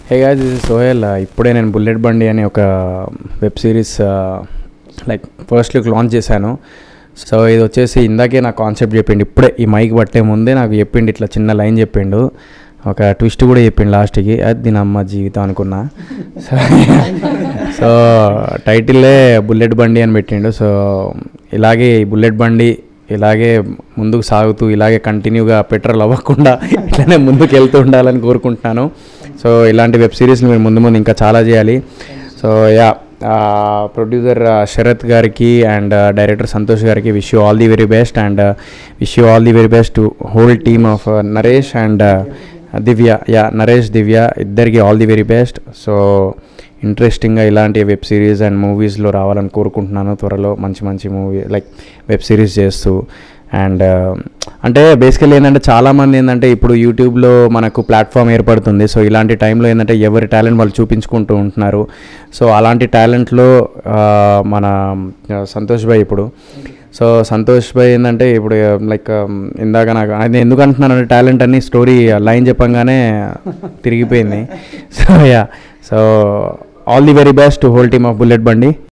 hey guys this is Sohel ఇప్పుడే నేను bullet Bandi అనే ఒక web series like first look launch చేశాను సో ఇది వచ్చేసి ఇందాకే నాకు కాన్సెప్ట్ చెప్పిండు ఇప్పుడే ఈ మైక్ పట్టే ముందే నాకు చెప్పిండు ఇట్లా చిన్న లైన్ చెప్పిండు ఒక ట్విస్ట్ కూడా చెప్పిండు లాస్ట్కి అది దీని అమ్మ జీవితం అనుకున్నా సో సో టైటిల్లే బుల్లెట్ బండి అని పెట్టిండు సో ఇలాగే ఈ బుల్లెట్ బండి ఇలాగే ముందుకు సాగుతూ ఇలాగే కంటిన్యూగా పెట్రోల్ అవ్వకుండా ఇట్లానే ముందుకు వెళ్తూ ఉండాలని కోరుకుంటున్నాను సో ఇలాంటి వెబ్ సిరీస్ని మీరు ముందు ముందు ఇంకా చాలా చేయాలి సో యా ప్రొడ్యూసర్ శరత్ గారికి అండ్ డైరెక్టర్ సంతోష్ గారికి wish you all the very best and wish you all the very best to whole team of Naresh and Divya yeah Naresh Divya ఇద్దరికి all the very best so ఇంట్రెస్టింగ్గా ఇలాంటి వెబ్ సిరీస్ అండ్ మూవీస్లో రావాలని కోరుకుంటున్నాను త్వరలో మంచి మంచి మూవీ లైక్ వెబ్ సిరీస్ చేస్తూ అండ్ అంటే బేసికల్లీ ఏంటంటే చాలామంది ఏంటంటే ఇప్పుడు యూట్యూబ్లో మనకు ప్లాట్ఫామ్ ఏర్పడుతుంది సో ఇలాంటి టైంలో ఏంటంటే ఎవరి టాలెంట్ వాళ్ళు చూపించుకుంటూ ఉంటున్నారు సో అలాంటి టాలెంట్లో మన ఆ, సంతోష్ భాయ్ ఇప్పుడు సో సంతోష్ భాయ్ ఏంటంటే ఇప్పుడు లైక్ ఇందాక నాకు అది ఎందుకు అంటున్నాను టాలెంట్ అని స్టోరీ లైన్ చెప్పంగానే తిరిగిపోయింది so yeah so all the very best whole team of bullet బండి